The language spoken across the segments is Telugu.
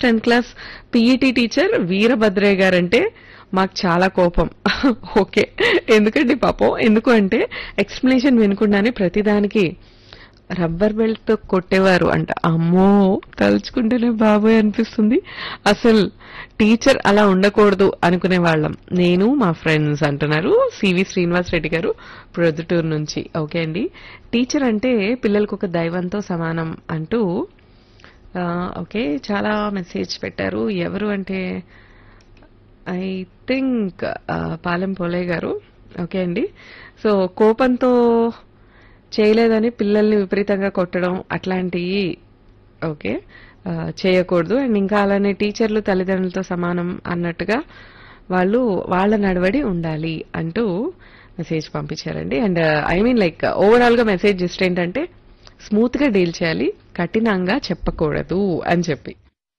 tenth class PET teacher Veerabhadrayya గారంటే మాకు చాలా కోపం ఓకే ఎందుకండి పాపం ఎందుకు అంటే ఎక్స్ప్లెనేషన్ వినకుండానే ప్రతిదానికి రబ్బర్ బెల్ట్ తో కొట్టేవారు అంట అమ్మో తలుచుకుంటేనే బాబోయ్ అనిపిస్తుంది అసలు టీచర్ అలా ఉండకూడదు అనుకునే వాళ్ళం నేను మా ఫ్రెండ్స్ అంటున్నారు సివి శ్రీనివాస్ రెడ్డి గారు ప్రొద్దుటూరు నుంచి ఓకే అండి టీచర్ అంటే పిల్లలకు ఒక దైవంతో సమానం అంటూ ఆ, ఓకే చాలా మెసేజ్ పెట్టారు ఎవరు అంటే ఐ థింక్ పాలెం పోలే గారు ఓకే అండి సో కోపంతో చేయలేదని పిల్లల్ని విపరీతంగా కొట్టడం అట్లాంటివి ఓకే ఆ, చేయకూడదు అండ్ ఇంకా అలానే టీచర్లు తల్లిదండ్రులతో సమానం అన్నట్టుగా వాళ్ళు వాళ్ళ నడవడి ఉండాలి అంటూ మెసేజ్ పంపించారండి and I mean like overall గా మెసేజ్ జస్ట్ ఏంటంటే స్మూత్ గా డీల్ చేయాలి కఠినంగా చెప్పకూడదు అని చెప్పి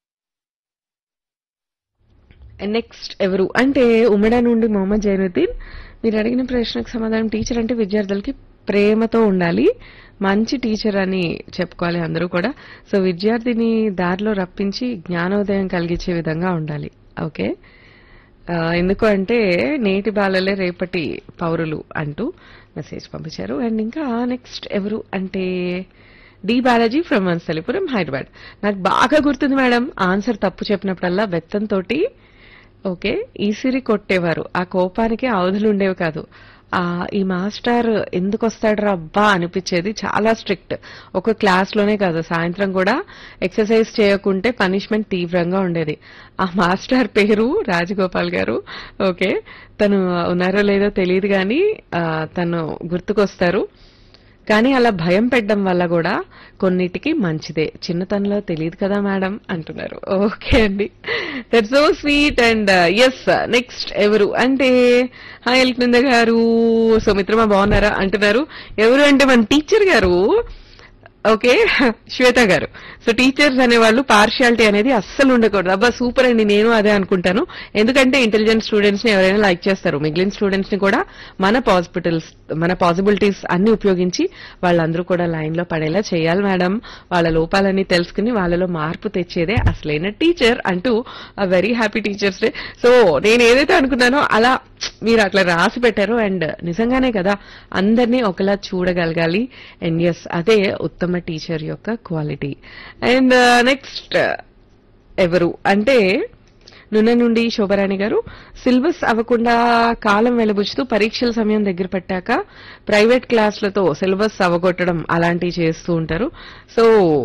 నెక్స్ట్ ఎవరు అంటే ఉమెడా నుండి మొహమ్మద్ జైనుద్దీన్ మీరు అడిగిన ప్రశ్నకు సమాధానం టీచర్ అంటే విద్యార్థులకి ప్రేమతో ఉండాలి మంచి టీచర్ అని చెప్పుకోవాలి అందరూ కూడా సో విద్యార్థిని దారిలో రప్పించి జ్ఞానోదయం కలిగించే విధంగా ఉండాలి ఓకే ఆ, ఎందుకు అంటే నేటి బాలలే రేపటి పౌరులు అంటూ మెసేజ్ పంపించారు అండ్ ఇంకా నెక్స్ట్ ఎవరు అంటే డి బాలాజీ ఫ్రమ్ వన్సలిపురం హైదరాబాద్ నాకు బాగా గుర్తుంది మేడం ఆన్సర్ తప్పు చెప్పినప్పుడల్లా బెత్తంతో ఓకే ఈసిరి కొట్టేవారు ఆ కోపానికి అవధులు ఉండేవి కాదు ఆ ఈ మాస్టర్ ఎందుకు వస్తాడు అబ్బా అనిపించేది చాలా స్ట్రిక్ట్ ఒక క్లాస్ లోనే కాదు సాయంత్రం కూడా ఎక్సర్సైజ్ చేయకుంటే పనిష్మెంట్ తీవ్రంగా ఉండేది ఆ మాస్టర్ పేరు రాజగోపాల్ గారు ఓకే తను ఉన్నారో లేదో తెలియదు కానీ ఆ, తను గుర్తుకొస్తారు కానీ అలా భయం పెట్టడం వల్ల కూడా కొన్నిటికి మంచిదే చిన్నతనంలో తెలియదు కదా మేడం అంటున్నారు ఓకే అండి that so sweet and yes next ఎవరు అంటే హాయ్ ఎల్కనంద గారు సో మిత్రమా బాగున్నారా అంటున్నారు ఎవరు అంటే మన టీచర్ గారు ఓకే శ్వేత గారు సో టీచర్స్ అనేవాళ్ళు పార్షియాలిటీ అనేది అస్సలు ఉండకూడదు అబ్బా సూపర్ అండి నేను అదే అనుకుంటాను ఎందుకంటే ఇంటెలిజెంట్ స్టూడెంట్స్ ని ఎవరైనా లైక్ చేస్తారు మిగిలిన స్టూడెంట్స్ ని కూడా మన పాసిబిలిటీస్ మన పాసిబిలిటీస్ అన్ని ఉపయోగించి వాళ్ళందరూ కూడా లైన్ లో పడేలా చేయాలి మేడం వాళ్ళ లోపాలన్నీ తెలుసుకుని వాళ్ళలో మార్పు తెచ్చేదే అసలైన టీచర్ అంటూ ఆ very happy teachers day so నేను ఏదైతే అనుకున్నానో అలా మీరు అట్లా రాసి పెట్టారు అండ్ నిజంగానే కదా అందరినీ ఒకలా చూడగలగాలి అండ్ ఎస్ అదే ఉత్తమ టీచర్ యొక్క క్వాలిటీ అండ్ నెక్స్ట్ ఎవరు అంటే నున్న నుండి శోభరాణి గారు సిలబస్ అవ్వకుండా కాలం వెలబుచ్చుతూ పరీక్షల సమయం దగ్గర పెట్టాక ప్రైవేట్ క్లాసులతో సిలబస్ అవ్వగొట్టడం అలాంటివి చేస్తూ ఉంటారు సో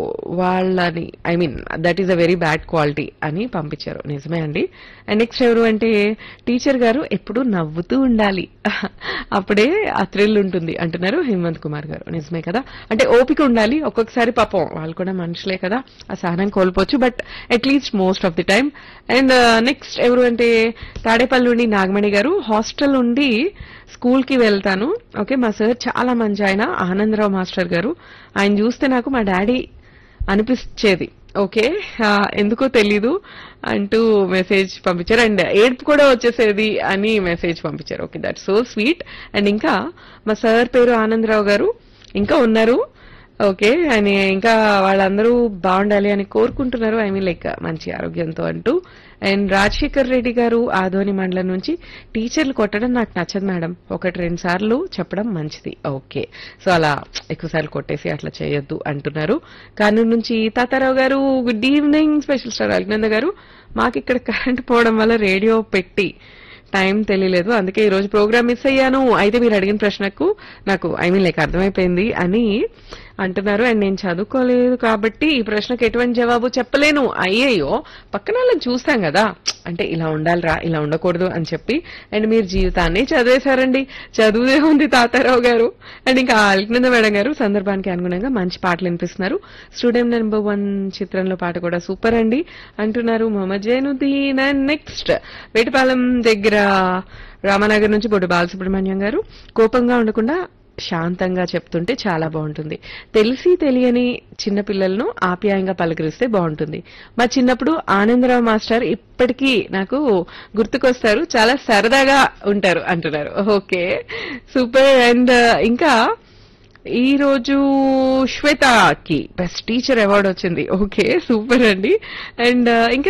వాళ్ళని I mean that is a very bad quality అని పంపించారు నిజమే అండి అండ్ నెక్స్ట్ ఎవరు అంటే టీచర్ గారు ఎప్పుడూ నవ్వుతూ ఉండాలి అప్పుడే ఆ థ్రిల్ ఉంటుంది అంటున్నారు హేమంత్ కుమార్ గారు నిజమే కదా అంటే ఓపిక ఉండాలి ఒక్కొక్కసారి పాపం వాళ్ళు కూడా మనుషులే కదా ఆ సహనం కోల్పోవచ్చు but at least most of the time and next ఎవరు అంటే తాడేపల్లి నుండి నాగమణి గారు హాస్టల్ నుండి స్కూల్ కి వెళ్తాను ఓకే మా సార్ చాలా మంచి ఆయన ఆనందరావు మాస్టర్ గారు ఆయన చూస్తే నాకు మా డాడీ అనిపించేది ఓకే ఆ, ఎందుకో తెలీదు అంటూ మెసేజ్ పంపించారు అండ్ ఏడుపు కూడా వచ్చేసేది అని మెసేజ్ పంపించారు okay that so sweet and ఇంకా మా సార్ పేరు ఆనందరావు గారు ఇంకా ఉన్నారు ఓకే ఆయన ఇంకా వాళ్ళందరూ బాగుండాలి అని కోరుకుంటున్నారు ఐ మీన్ లైక్ మంచి ఆరోగ్యంతో అంటూ అండ్ రాజశేఖర్ రెడ్డి గారు ఆదోని మండలం నుంచి టీచర్లు కొట్టడం నాకు నచ్చదు మేడం ఒకటి రెండు సార్లు చెప్పడం మంచిది ఓకే సో అలా ఎక్కువ సార్లు కొట్టేసి అట్లా చేయొద్దు అంటున్నారు కర్నూలు నుంచి Tatarao garu good evening special star Alnanda garu మాకు ఇక్కడ కరెంట్ పోవడం వల్ల రేడియో పెట్టి టైం తెలియలేదు అందుకే ఈ రోజు ప్రోగ్రామ్ మిస్ అయ్యాను అయితే మీరు అడిగిన ప్రశ్నకు నాకు ఐ మీన్ లైక్ అర్థమైపోయింది అని అంటున్నారు అండ్ నేను చదువుకోలేదు కాబట్టి ఈ ప్రశ్నకు ఎటువంటి జవాబు చెప్పలేను అయ్యయ్యో పక్కన వాళ్ళని చూస్తాం కదా అంటే ఇలా ఉండాలిరా ఇలా ఉండకూడదు అని చెప్పి అండ్ మీరు జీవితాన్ని చదివేశారండి చదువుదే ఉంది తాతారావు గారు అండ్ ఇంకా అల్కనంద మేడం గారు సందర్భానికి అనుగుణంగా మంచి పాటలు వినిపిస్తున్నారు స్టూడెంట్ నెంబర్ వన్ చిత్రంలో పాట కూడా సూపర్ అండి అంటున్నారు మొహమ్మద్ జైనుద్దీన్ అండ్ నెక్స్ట్ వేటపాలెం దగ్గర రామనగర్ నుంచి బొడ్డు బాలసుబ్రహ్మణ్యం గారు కోపంగా ఉండకుండా శాంతంగా చెప్తుంటే చాలా బాగుంటుంది తెలిసి తెలియని చిన్న పిల్లలను ఆప్యాయంగా పలకరిస్తే బాగుంటుంది మా చిన్నప్పుడు ఆనందరావు మాస్టర్ ఇప్పటికీ నాకు గుర్తుకొస్తారు చాలా సరదాగా ఉంటారు అంటున్నారు ఓకే సూపర్ అండ్ ఇంకా ఈ రోజు శ్వేతకి బెస్ట్ టీచర్ అవార్డు వచ్చింది ఓకే సూపర్ అండి అండ్ ఇంకా